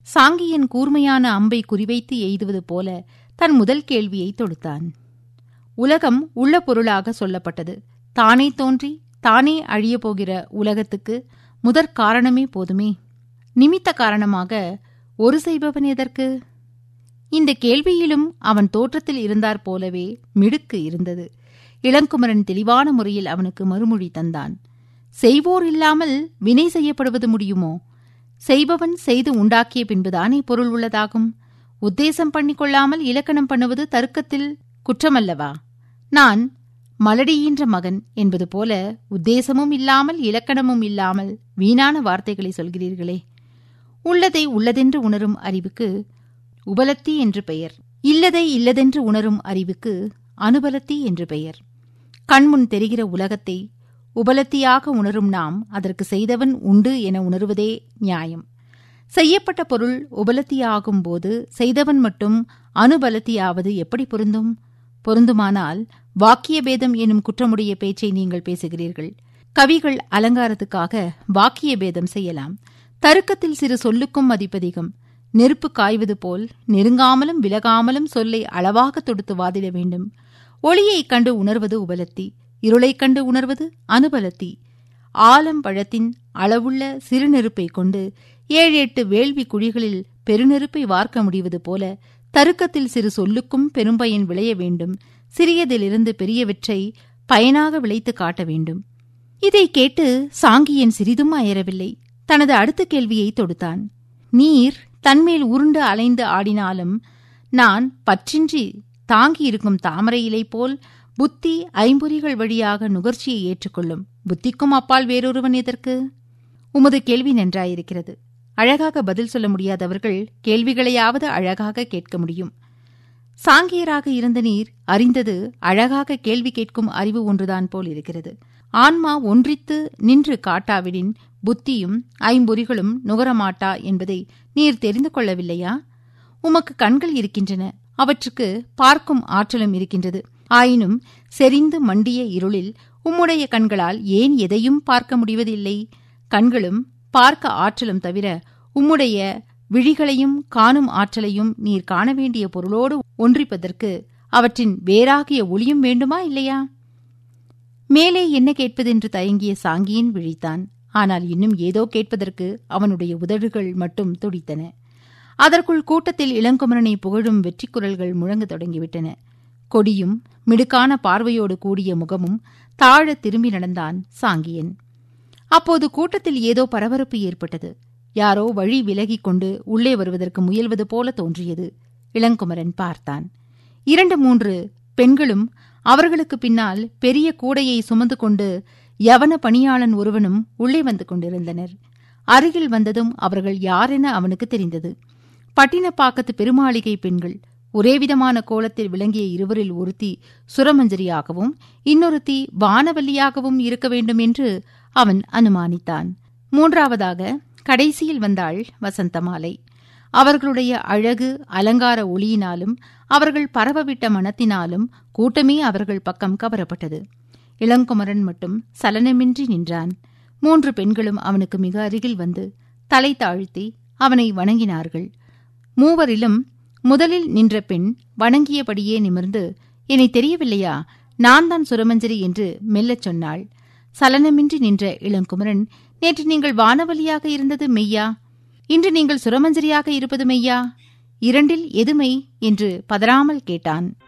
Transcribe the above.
சாங்கியன் கூர்மையான அம்பை குறிவைத்து எய்துவது போல தன் முதல் கேள்வியை தொடுத்தான் உலகம் உள்ள பொருளாக சொல்லப்பட்டது தானே தோன்றி தானே அழியப் போகிற உலகத்துக்கு முதற் காரணமே போதுமே நிமித்த காரணமாக ஒரு செய்பவன் எதற்கு இந்த கேள்வியிலும் அவன் தோற்றத்தில் இருந்தாற் போலவே மிடுக்கு இருந்தது இளங்குமரன் தெளிவான முறையில் அவனுக்கு மறுமொழி தந்தான் செய்வோர் இல்லாமல் வினை செய்யப்படுவது முடியுமோ செய்பவன் செய்து உண்டாக்கிய பின்புதானே பொருள் உள்ளதாகும் உத்தேசம் பண்ணிக்கொள்ளாமல் இலக்கணம் பண்ணுவது தருக்கத்தில் குற்றமல்லவா நான் மலடியின்ற மகன் என்பது போல உத்தேசமும் இல்லாமல் இலக்கணமும் இல்லாமல் வீணான வார்த்தைகளை சொல்கிறீர்களே உள்ளதை உள்ளதென்று உணரும் அறிவுக்கு உபலத்தி என்று பெயர் இல்லதை இல்லதென்று உணரும் அறிவுக்கு அனுபலத்தி என்று பெயர் கண்முன் தெரிகிற உலகத்தை உபலத்தியாக உணரும் நாம் அதற்கு செய்தவன் உண்டு என உணர்வதே நியாயம் செய்யப்பட்ட பொருள் உபலத்தியாகும் போது செய்தவன் மட்டும் அனுபலத்தியாவது எப்படி பொருந்தும் பொருந்துமானால் வாக்கிய பேதம் எனும் குற்றமுடைய பேச்சை நீங்கள் பேசுகிறீர்கள் கவிகள் அலங்காரத்துக்காக வாக்கிய பேதம் செய்யலாம் தருக்கத்தில் சிறு சொல்லுக்கும் மதிப்பதிகம் நெருப்பு காய்வது போல் நெருங்காமலும் விலகாமலும் சொல்லை அளவாக தொடுத்து வாதிட வேண்டும் ஒளியைக் கண்டு உணர்வது உபலத்தி இருளைக் கண்டு உணர்வது அனுபலத்தி ஆலம் பழத்தின் அளவுள்ள சிறு நெருப்பைக் கொண்டு ஏழு எட்டு வேள்வி குழிகளில் பெருநெருப்பை வார்க்க முடிவது போல தருக்கத்தில் சிறு சொல்லுக்கும் பெரும்பயன் விளைய வேண்டும் சிறியதிலிருந்து பெரியவற்றை பயனாக விளைத்து காட்ட வேண்டும் இதை கேட்டு சாங்கியன் சிறிதும் அயரவில்லை தனது அடுத்த கேள்வியை தொடுத்தான் நீர் தன்மேல் உருண்டு அலைந்து ஆடினாலும் நான் பற்றின்றி தாங்கியிருக்கும் தாமரை இலை போல் புத்தி ஐம்பொறிகள் வழியாக நுகர்ச்சியை ஏற்றுக்கொள்ளும் புத்திக்கும் அப்பால் வேறொருவன் எதற்கு உமது கேள்வி நன்றாயிருக்கிறது அழகாக பதில் சொல்ல முடியாதவர்கள் கேள்விகளையாவது அழகாக கேட்க முடியும் சாங்கியராக இருந்த நீர் அறிந்தது அழகாக கேள்வி கேட்கும் அறிவு ஒன்றுதான் போல் இருக்கிறது ஆன்மா ஒன்றித்து நின்று காட்டாவிடின் புத்தியும் ஐம்பொறிகளும் நுகரமாட்டா என்பதை நீர் தெரிந்து கொள்ளவில்லையா உமக்கு கண்கள் இருக்கின்றன அவற்றுக்கு பார்க்கும் ஆற்றலும் இருக்கின்றது ஆயினும் செறிந்து மண்டிய இருளில் உம்முடைய கண்களால் ஏன் எதையும் பார்க்க முடிவதில்லை கண்களும் பார்க்க ஆற்றலும் தவிர உம்முடைய விழிகளையும் காணும் ஆற்றலையும் நீர் காண வேண்டிய பொருளோடு ஒன்றிப்பதற்கு அவற்றின் வேறாகிய ஒளியும் வேண்டுமா இல்லையா மேலே என்ன கேட்பதென்று தயங்கிய சாங்கியன் விழித்தான் ஆனால் இன்னும் ஏதோ கேட்பதற்கு அவனுடைய உதடுகள் மட்டும் துடித்தன அதற்குள் கூட்டத்தில் இளங்குமரனை புகழும் வெற்றி குரல்கள் முழங்கத் தொடங்கிவிட்டன கொடியும் மிடுக்கான பார்வையோடு கூடிய முகமும் தாழ திரும்பி நடந்தான் சாங்கியன் அப்போது கூட்டத்தில் ஏதோ பரபரப்பு ஏற்பட்டது யாரோ வழி விலகிக் கொண்டு உள்ளே வருவதற்கு முயல்வது போல தோன்றியது இளங்குமரன் பார்த்தான் இரண்டு மூன்று பெண்களும் அவர்களுக்கு பின்னால் பெரிய கூடையை சுமந்து கொண்டு யவன பணியாளன் ஒருவனும் உள்ளே வந்து கொண்டிருந்தனர் அருகில் வந்ததும் அவர்கள் யாரென அவனுக்கு தெரிந்தது பட்டினப்பாக்கத்து பெருமாளிகை பெண்கள் ஒரேவிதமான கோலத்தில் விளங்கிய இருவரில் ஒருத்தி சுரமஞ்சரியாகவும் இன்னொருத்தி வானவல்லியாகவும் இருக்க வேண்டும் என்று அவன் அனுமானித்தான் மூன்றாவதாக கடைசியில் வந்தாள் வசந்தமாலை அவர்களுடைய அழகு அலங்கார ஒளியினாலும் அவர்கள் பரவவிட்ட மனத்தினாலும் கூட்டமே அவர்கள் பக்கம் கவரப்பட்டது இளங்குமரன் மட்டும் சலனமின்றி நின்றான் மூன்று பெண்களும் அவனுக்கு மிக அருகில் வந்து தலை தாழ்த்தி அவனை வணங்கினார்கள் மூவரிலும் முதலில் நின்ற பெண் வணங்கியபடியே நிமிர்ந்து என்னை தெரியவில்லையா நான் தான் சுரமஞ்சரி என்று மெல்லச் சொன்னாள் சலனமின்றி நின்ற இளங்குமரன் நேற்று நீங்கள் வானவலியாக இருந்தது மெய்யா இன்று நீங்கள் சுரமஞ்சரியாக இருப்பது மெய்யா இரண்டில் எது மெய் என்று பதறாமல் கேட்டான்